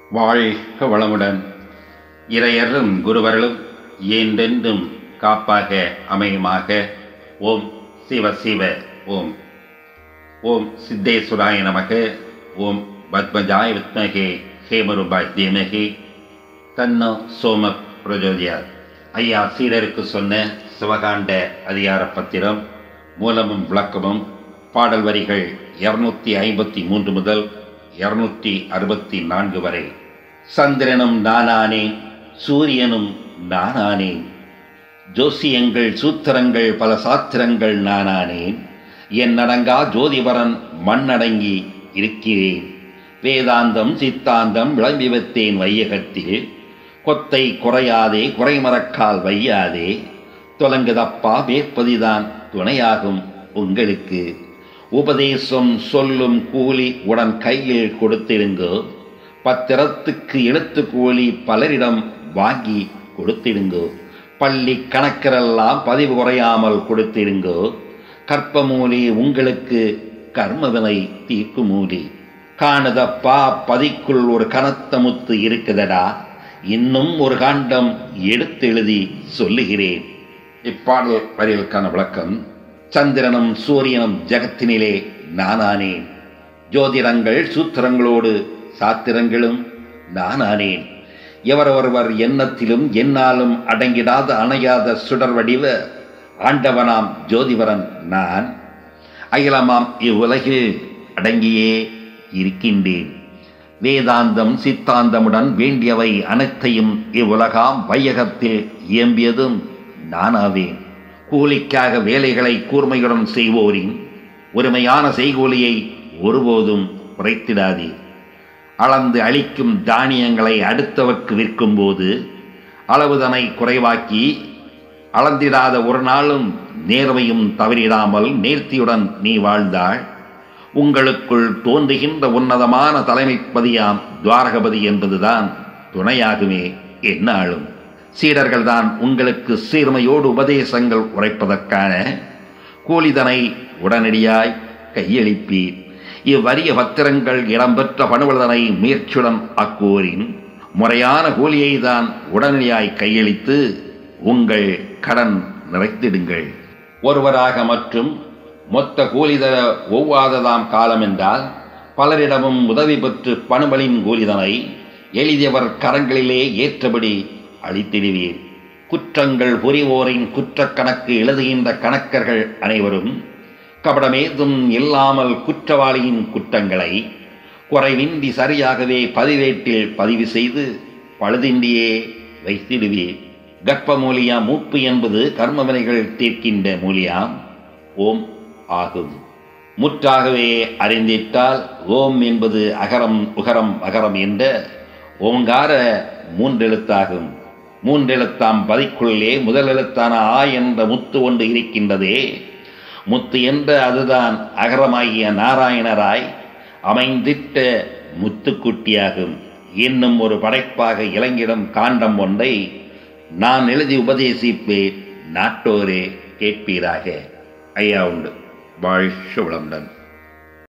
வாழ்க வளமுடன் இறையரும் குருவர்களும் என்றென்றும் காப்பாக அமையுமாக ஓம் சிவ சிவ ஓம் ஓம் சித்தேஸ்வராய நமக ஓம் பத்மஜாய வித்மகே ஹேமருபாய் தீமகி தன்னோ சோம பிரஜோதியார் ஐயா சீடருக்கு சொன்ன சிவகாண்ட அதிகார பத்திரம் மூலமும் விளக்கமும் பாடல் வரிகள் இருநூத்தி ஐம்பத்தி மூன்று முதல் இருநூற்றி அறுபத்தி நான்கு வரை சந்திரனும் நானானேன் சூரியனும் நானானேன் ஜோசியங்கள் சூத்திரங்கள் பல சாத்திரங்கள் நானானேன் என் அடங்கா ஜோதிபரன் மண்ணடங்கி இருக்கிறேன் வேதாந்தம் சித்தாந்தம் விளம்பி வைத்தேன் வையகத்தில் கொத்தை குறையாதே குறைமறக்கால் வையாதே தொலங்குதப்பா வேற்பதிதான் துணையாகும் உங்களுக்கு உபதேசம் சொல்லும் கூலி உடன் கையில் கொடுத்திருங்கோ பத்திரத்துக்கு எழுத்து கூலி பலரிடம் வாங்கி கொடுத்திருங்கோ பள்ளி கணக்கரெல்லாம் பதிவு குறையாமல் கொடுத்திருங்கோ கற்பமூலி உங்களுக்கு கர்மவினை தீர்க்குமூலி காணுதப்பா பதிக்குள் ஒரு கனத்த முத்து இருக்குதடா இன்னும் ஒரு காண்டம் எடுத்தெழுதி சொல்லுகிறேன் இப்பாடல் வரிகளுக்கான விளக்கம் சந்திரனும் சூரியனும் ஜகத்தினிலே நானானேன் ஜோதிடங்கள் சூத்திரங்களோடு சாத்திரங்களும் நானானேன் எவரொருவர் எண்ணத்திலும் என்னாலும் அடங்கிடாத அணையாத சுடர் வடிவ ஆண்டவனாம் ஜோதிவரன் நான் அகிலமாம் இவ்வுலகில் அடங்கியே இருக்கின்றேன் வேதாந்தம் சித்தாந்தமுடன் வேண்டியவை அனைத்தையும் இவ்வுலகாம் வையகத்தில் இயம்பியதும் நானாவேன் கூலிக்காக வேலைகளை கூர்மையுடன் செய்வோரின் ஒருமையான செய்கூலியை ஒருபோதும் குறைத்திடாதே அளந்து அளிக்கும் தானியங்களை அடுத்தவர்க்கு விற்கும்போது அளவுதனை குறைவாக்கி அளந்திடாத ஒரு நாளும் நேர்மையும் தவறிடாமல் நேர்த்தியுடன் நீ வாழ்ந்தாள் உங்களுக்குள் தோன்றுகின்ற உன்னதமான தலைமைப்பதியாம் துவாரகபதி என்பதுதான் துணையாகுமே என்னாலும் சீடர்கள்தான் உங்களுக்கு சீர்மையோடு உபதேசங்கள் உரைப்பதற்கான கூலிதனை உடனடியாய் கையளிப்பீர் இவ்வரிய பத்திரங்கள் இடம்பெற்ற பணுவலதனை முயற்சியுடன் அக்கூறின் முறையான கூலியை தான் உடனடியாய் கையளித்து உங்கள் கடன் நிறைத்திடுங்கள் ஒருவராக மற்றும் மொத்த கூலிதர ஒவ்வாததாம் காலம் என்றால் பலரிடமும் உதவி பெற்று பணுபலின் கூலிதனை எளிதவர் கரங்களிலே ஏற்றபடி அளித்திடுவீர் குற்றங்கள் புரிவோரின் குற்றக்கணக்கு எழுதுகின்ற கணக்கர்கள் அனைவரும் கபடமேதும் இல்லாமல் குற்றவாளியின் குற்றங்களை குறைவின்றி சரியாகவே பதிவேட்டில் பதிவு செய்து பழுதின்றியே வைத்திடுவீர் கர்ப்ப மூலியா மூப்பு என்பது கர்மவினைகள் தீர்க்கின்ற மூலியாம் ஓம் ஆகும் முற்றாகவே அறிந்திட்டால் ஓம் என்பது அகரம் உகரம் அகரம் என்ற ஓங்கார மூன்றெழுத்தாகும் மூன்றெழுத்தாம் பதிக்குள்ளே முதல் எழுத்தான ஆ என்ற முத்து ஒன்று இருக்கின்றதே முத்து என்ற அதுதான் அகரமாகிய நாராயணராய் அமைந்திட்ட முத்துக்குட்டியாகும் இன்னும் ஒரு படைப்பாக இளைஞரம் காண்டம் ஒன்றை நான் எழுதி உபதேசிப்பேன் நாட்டோரே கேட்பீராக ஐயா உண்டு வாழ்க வளமுடன்